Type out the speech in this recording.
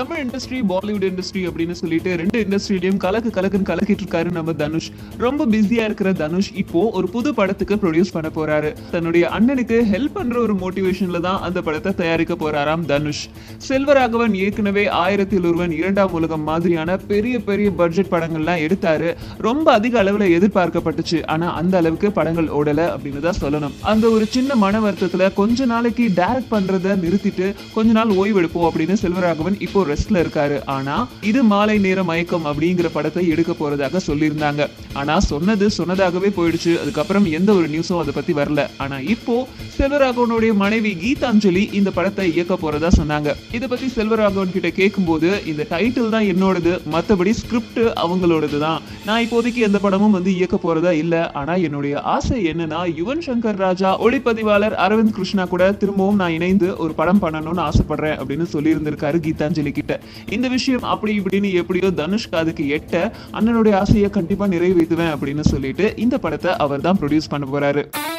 Tamil industry Bollywood industry அப்படின்னு சொல்லிட்டு ரெண்டு இண்டஸ்ட்ரியிலையும் கலக்கு கலக்குன்னு கலக்கிட்டு இருக்காரு நம்ம தனுஷ் ரொம்ப பிஸியா இருக்கிற தனுஷ் இப்போ ஒரு புது படத்துக்கு ப்ரொடியூஸ் பண்ண போறாரு தன்னுடைய அண்ணனுக்கு ஹெல்ப் பண்ற ஒரு மோட்டிவேஷன்ல தான் அந்த படத்தை தயாரிக்க போறாராம் தனுஷ் செல்வராகவன் ஏற்கனவே ஆயிரத்தி ஒருவன் இரண்டாம் உலகம் மாதிரியான பெரிய பெரிய பட்ஜெட் படங்கள்லாம் எடுத்தாரு ரொம்ப அதிக அளவுல எதிர்பார்க்கப்பட்டுச்சு ஆனா அந்த அளவுக்கு படங்கள் ஓடல அப்படின்னு தான் சொல்லணும் அந்த ஒரு சின்ன மன வருத்தத்துல கொஞ்ச நாளைக்கு டைரக்ட் பண்றத நிறுத்திட்டு கொஞ்ச நாள் ஓய்வு எடுப்போம் அப்படின்னு செல்வராகவன் இப்போ ரெஸ்ட்ல இருக்காரு ஆனா இது மாலை நேர மயக்கம் அப்படிங்கிற படத்தை எடுக்க போறதாக சொல்லியிருந்தாங்க ஆனா சொன்னது சொன்னதாகவே போயிடுச்சு அதுக்கப்புறம் எந்த ஒரு நியூஸும் அதை பத்தி வரல ஆனா இப்போ செல்வராகவனுடைய மனைவி கீதாஞ்சலி இந்த படத்தை இயக்க போறதா சொன்னாங்க இதை பத்தி செல்வராகவன் கிட்ட கேட்கும்போது இந்த டைட்டில் தான் என்னோடது மத்தபடி ஸ்கிரிப்ட் அவங்களோடது தான் நான் இப்போதைக்கு எந்த படமும் வந்து இயக்க போறதா இல்ல ஆனா என்னுடைய ஆசை என்னன்னா யுவன் சங்கர் ராஜா ஒளிப்பதிவாளர் அரவிந்த் கிருஷ்ணா கூட திரும்பவும் நான் இணைந்து ஒரு படம் பண்ணணும்னு ஆசைப்படுறேன் அப்படின்னு சொல்லியிருந்திருக்காரு கீதாஞ்சலி கிட்ட இந்த விஷயம் அப்படி இப்படின்னு எப்படியோ தனுஷ்க்கு அதுக்கு எட்ட அண்ணனுடைய ஆசையை கண்டிப்பா நிறைவேற்றுவேன் அப்படின்னு சொல்லிட்டு இந்த படத்தை அவர் தான் ப்ரொடியூஸ் பண்ண போறாரு